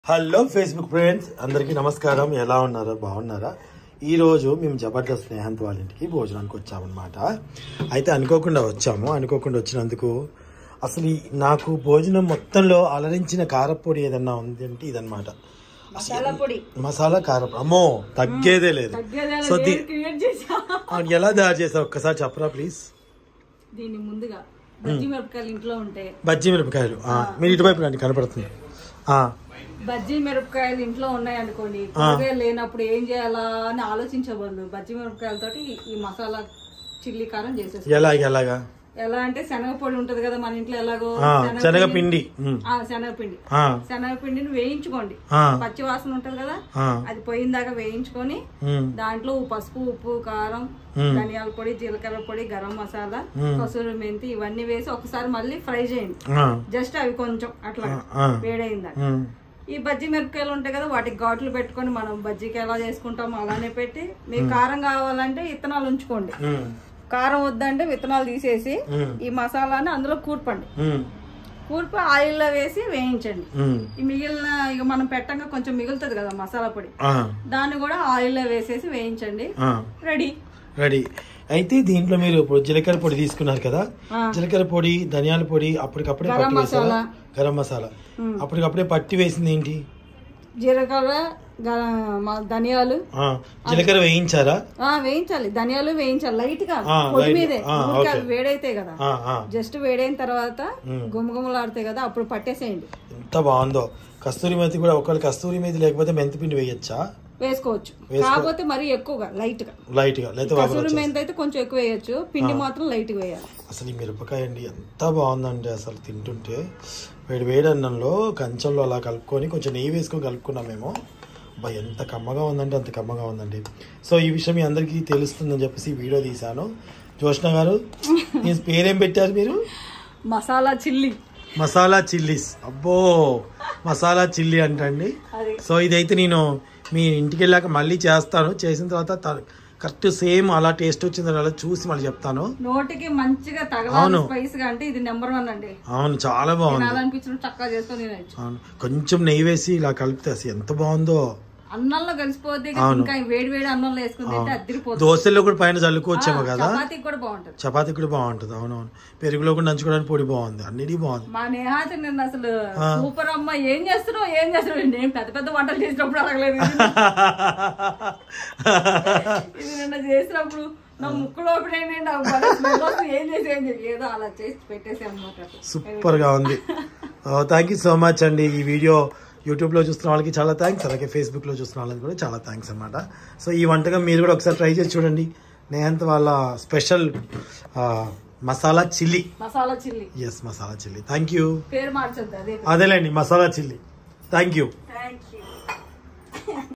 Hello Facebook friends అందరికీ నమస్కారం ఎలా ఉన్నారా బాగున్నారా ఈ రోజు మేము జబర్దస్త్ స్నేహంత్ వాళ్ళ ఇంటికి భోజనానికి వచ్చామన్నమాట అయితే అనుకోకుండా వచ్చాము అనుకోకుండా వచ్చినందుకు అసలు ఈ- నాకు భోజనం మొత్తంలో అలరించిన కారపొడి ఏదన్నా ఉంది అంటే ఇదన్నమాట మసాలా పొడి మసాలా కారపొడి అమ్మో తగ్గేదే లేదు తగ్గేదేలా సో దీ- నేను క్రియేట్ చేసా ఆ, ఎలా తయారు చేసావు ఒక్కసారి చెప్పరా ప్లీజ్ దీన్ని ముందుగా బజ్జి మిరపకాయలు ఇంట్లో ఉంటాయి బజ్జీ మిరపకాయలు ఆ, మీరు ఇటువైపు రండి కనపడుతుంది ఆ, బజ్జీ మిరపకాయలు ఇంట్లో ఉన్నాయి అనుకోండి కూరగాయలు లేనప్పుడు ఏం చేయాలా అని ఆలోచించే బదులు బజ్జీ మిరపకాయలతోటి ఈ మసాలా చిల్లీ కారం చేసేస్తాం ఎలా ఎలాగా ఎలా అంటే శనగపొడి ఉంటది కదా మన ఇంట్లో ఎలాగో ఆ, శనగపిండి- శనగపిండి ఉమ్, ఆ, శనగపిండి ఆ, శనగపిండిని వేయించుకోండి ఆ, పచ్చి వాసన ఉంటది కదా ఆ, అది పోయిన దాకా వేయించుకొని ఉమ్, దాంట్లో పసుపు ఉప్పు కారం మ్మ్. ధనియాల పొడి జీలకర్ర పొడి గరం మసాలా మ్మ్. కసూరి మెంతి ఇవన్నీ వేసి ఒకసారి మళ్ళీ ఫ్రై చేయండి ఆ, జస్ట్ అవి కొంచెం అట్లా ఆ, వేడైందా ఉమ్, ఈ బజ్జీ మిరపకాయలు ఉంటాయి కదా వాటికి ఘాట్లు పెట్టుకొని మనం బజ్జీకి ఎలా చేసుకుంటామో అలానే పెట్టి మీకు కారం కావాలంటే విత్తనాలు ఉంచుకోండి ఉమ్, కారం వద్దంటే విత్తనాలు తీసేసి ఉమ్, ఈ మసాలాని అందులో కూర్పండి ఉమ్, కూర్పి ఆయిల్లో వేసి వేయించండి ఉమ్, ఈ మిగిలిన ఇక మనం పెట్టంగా కొంచెం మిగులుతుంది కదా మసాలా పొడి ఆ, దాన్ని కూడా ఆయిల్లో వేసేసి వేయించండి ఆ, రెడీ రెడీ అయితే దీంట్లో మీరు ఇప్పుడు జీలకర్ర పొడి తీసుకున్నారు కదా ఆ. జీలకర్ర పొడి ధనియాల పొడి అప్పటికప్పుడే గరం పట్టి వేసారా మసాలా. గరం మసాలా ఉమ్. అప్పటికప్పుడే పట్టి వేసింది ఏంటి జీలకర్ర గ- మ- ధనియాలు ఆ, జీలకర్ర వేయించారా ఆ వేయించాలి ధనియాలు వేయించాలి లైట్ గా ఆ, పొడి light మీదే గా. ఆ, ఊరికే ఓకే. అవి వేడైతాయి కదా ఆ, ఆ, జస్ట్ వేడైన తర్వాత ఉమ్. గుమగుమలాడతాయి కదా అప్పుడు పట్టేసేయండి ఎంత బాగుందో కస్తూరి మేతి కూడా ఒకవేళ కస్తూరి మేతి లేకపోతే మెంతిపిండి వేయచ్చా వేసుకోవచ్చు వేసుకో- కాకపోతే మరి ఎక్కువగా లైట్ గా లైట్ గా లేకపోతే వాసన కసూరి వచ్చేస్తుంది. మెంతి అయితే కొంచెం ఎక్కువ వేయచ్చు పిండి మాత్రం లైట్ గా వేయాలి అసలు ఈ మిరపకాయ అండి ఎంత బాగుందండి అసలు తింటుంటే వేడి వేడి అన్నంలో కంచంలో అలా కలుపుకొని కొంచెం నెయ్యి వేసుకొని కలుపుకున్నాం మేము అబ్బా ఎంత కమ్మగా ఉందంటే అంత కమ్మగా ఉందండి సో ఈ విషయం మీ అందరికీ తెలుస్తుందని చెప్పేసి ఈ వీడియో తీశాను జోష్ణ గారు మీ పేరేం పెట్టారు మీరు మసాలా చిల్లీ మసాలా చిల్లీస్ అబ్బో మసాలా చిల్లీ అంటండి అది సో ఇదైతే నేను మీ ఇంటికి వెళ్ళాక మళ్ళీ చేస్తాను చేసిన తర్వాత త- కరెక్ట్ సేమ్ అలా టేస్ట్ వచ్చిందో అలా చూసి మళ్ళీ చెప్తాను నోటికి మంచిగా తగలాలి అవును. స్పైస్ గా అంటే ఇది నెంబర్ వన్ అండి అవును చాలా బాగుంది తినాలనిపించిన చక్కగా చేసుకొని తినచ్చు అవును కొంచెం నెయ్యి వేసి ఇలా కలిపితే అసలు ఎంత బాగుందో అన్నంలో కలిసిపోతే అవును. ఇంకా వేడి వేడి అన్నంలో వేసుకుని తింటే అద్దరిపోతుంది దోశల్లో కూడా పైన చల్లుకోవచ్చేమో కదా చపాతీకి కూడా బాగుంటది చపాతీ కూడా బాగుంటుంది అవునవును పెరుగులో కూడా నంచుకోవడానికి పొడి బాగుంది అన్నిటి బాగుంది మా నేహాతి నిన్న అసలు సూపర్ అమ్మ ఏం చేస్తున్నావు ఏం చేస్తున్నావు నేను పెద్ద పెద్ద వంటలు చేసినప్పుడు అడగలేదు ఇది నిన్న చేసినప్పుడు నా ముక్కు లోపల నాకు భలే smell వస్తుంది. ఏం చేసి ఏం చేసి ఏదో అలా చేసి పెట్టేసి అనమాట సూపర్ గా ఉంది థ్యాంక్ యూ సో మచ్ అండి ఈ వీడియో యూట్యూబ్ లో చూస్తున్న వాళ్ళకి చాలా థ్యాంక్స్ అలాగే ఫేస్బుక్ లో చూస్తున్న వాళ్ళకి కూడా చాలా థ్యాంక్స్ అన్నమాట సో ఈ వంటకం మీరు కూడా ఒకసారి ట్రై చేసి చూడండి నేనంత వాళ్ళ special masala chilli masala chilli yes masala chilli thank you పేరు మార్చొద్దు అదే అదేలేండి masala chilli thank you thank